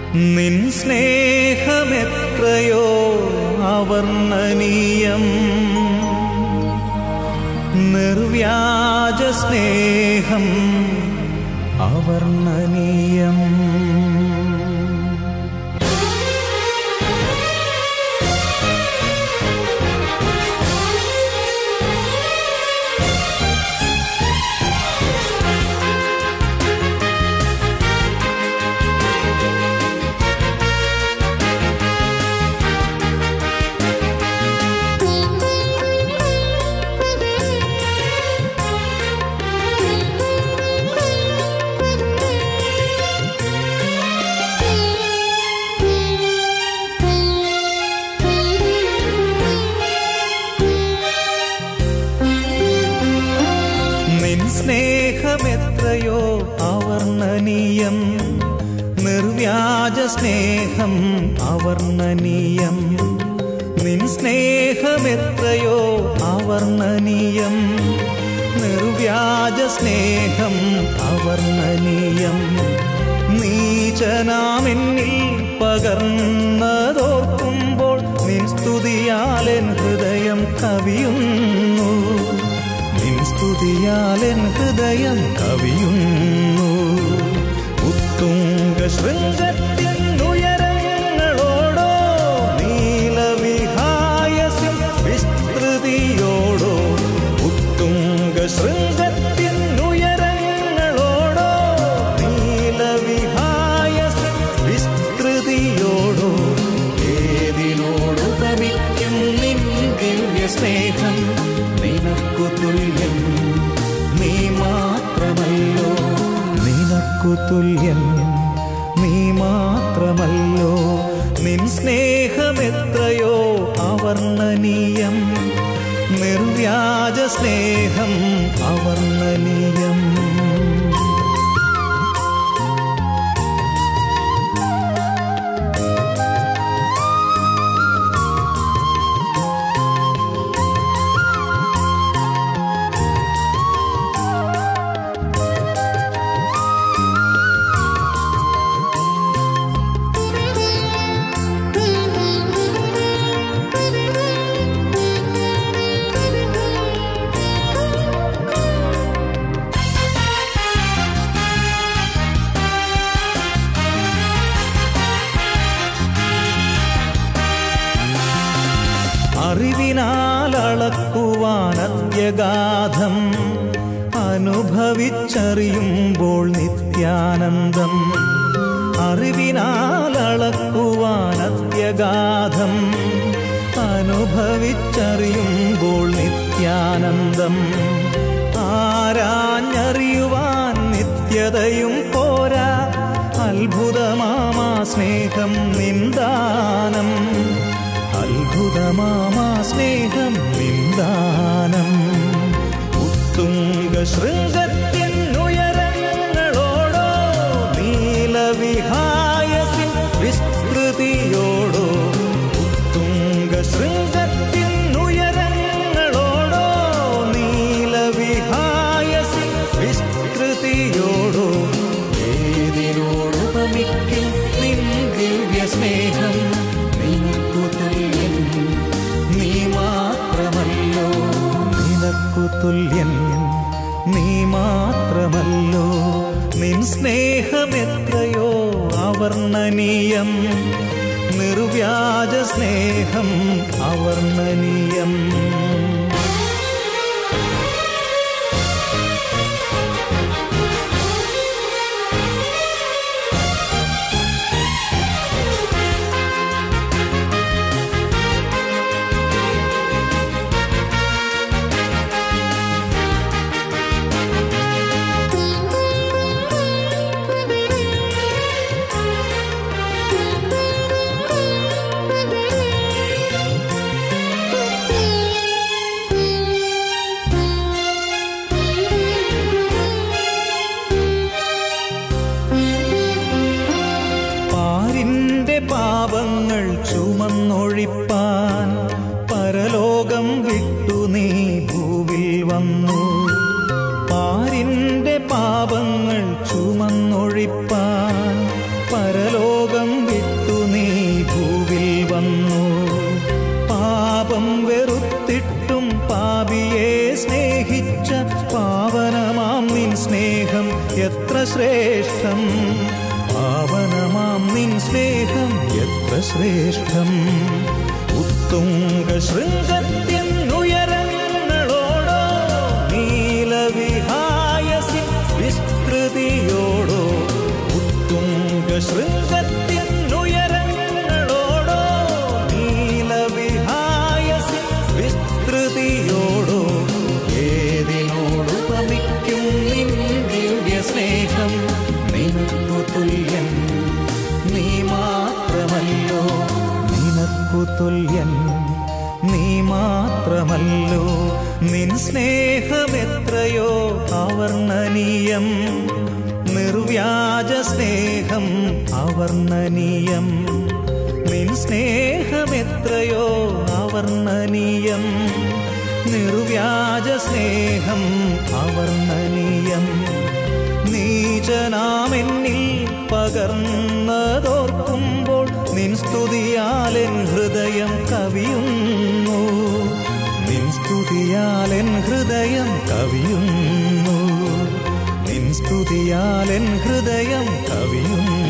നിൻ സ്നേഹമെത്രയോ അവർണ്ണനീയം നിർവ്യാജ സ്നേഹം അവർണ്ണനീയം നിൻ സ്നേഹമെത്രയോ അവർണ്ണനീയം നിർവ്യാജ സ്നേഹം അവർണ്ണനീയം നിൻ സ്നേഹമെത്രയോ അവർണ്ണനീയം നിർവ്യാജ സ്നേഹം അവർണ്ണനീയം നീചനാമെന്നിൽ പകർന്നതോർക്കുമ്പോൾ നിൻ സ്തുതിയാലെൻ ഹൃദയം കവിയുന്നു നിൻ സ്തുതിയാലെൻ ഹൃദയം കവിയുന്നു ഉത്തുംഗ ശൃംഗത്തിനുയരങ്ങളോടോ നീലവിഹായസ്യം വിസ്തൃതിയോടോ ഉത്തുംഗ ശൃംഗത്തിനുയരങ്ങളോടോ നീലവിഹായസ്യം വിസ്തൃതിയോടോ ഏതിനോടുപമിക്കും നിൻ ദിവ്യ സ്നേഹം നിനക്കു തുല്യം നീ മാത്രമല്ലോ നിനക്കു തുല്യം നീ മാത്രമല്ലോ നിൻ സ്നേഹമെത്രയോ അവർണ്ണനീയം നിർവ്യാജ സ്നേഹം അവർണ്ണനീയം അറിവിനാൽ അളക്കുവാൻ അത്യഗാധം അനുഭവിച്ചറിയുമ്പോൾ നിത്യാനന്ദം അറിവിനാൽ അളക്കുവാൻ അത്യഗാധം അനുഭവിച്ചറിയുമ്പോൾ നിത്യാനന്ദം ആരാഞ്ഞറിയുവാൻ നിത്യതയും പോരാ അത്ഭുതമാമാ സ്നേഹം നിന്ദാനം അത്ഭുതമാമാ സ്നേഹം നിന്ദാനം ഉത്തുംഗ ശൃംഗത്തിനുയരങ്ങളോടോ നീലവിഹായസിൻ വിസ്തൃതിയോടോ ഉത്തുംഗ ശൃംഗത്തിനുയരങ്ങളോടോ നീലവിഹായസിൻ വിസ്തൃതിയോടോ ഏതിനോടുപമിക്കും നിൻ ദിവ്യ സ്നേഹം നിനക്കു തുല്യം നീ മാത്രമല്ലോ നിനക്കു തുല്യം നീ മാത്രമല്ലോ നിൻ സ്നേഹമെത്രയോ അവർണ്ണനീയം നിർവ്യാജ സ്നേഹം അവർണ്ണനീയം പാരിന്റെ പാപങ്ങൾ ചുമന്നൊഴിപ്പാൻ പരലോകം വിട്ടു നീ ഭൂവിൽ വന്നു പാരിന്റെ പാപങ്ങൾ ചുമന്നൊഴിപ്പാൻ പരലോകം ശ്രേഷ്ഠം പാവനമാം നിൻ സ്നേഹം എത്ര ശ്രേഷ്ഠം ഉത്തുംഗ ശൃംഗത്തിനുയരങ്ങളോടോ നീലവിഹായസി വിസ്തൃതിയോടോ ഉത്തുംഗ ശൃംഗത്തിനുയരങ്ങളോടോ നീലവിഹായസി വിസ്തൃതിയോടോ ഏതിനോടുപമിക്കും നിൻ ദിവ്യ സ്നേഹം നിനക്കു തുല്യൻ നീ മാത്രമല്ലോ നിനക്കു തുല്യൻ നീ മാത്രമല്ലോ നിൻ സ്നേഹമെത്രയോ അവർണ്ണനീയം നിർവ്യാജ സ്നേഹം അവർണ്ണനീയം നിൻ സ്നേഹമെത്രയോ അവർണ്ണനീയം നിർവ്യാജ സ്നേഹം അവർണ്ണനീയം നീചനാമെന്നിൽ പകർന്നതോർക്കുമ്പോൾ നിൻ സ്തുതിയാലെൻ ഹൃദയം കവിയുന്നു നിൻ സ്തുതിയാലെൻ ഹൃദയം കവിയുന്നു നിൻ സ്തുതിയാലെൻ ഹൃദയം കവിയുന്നു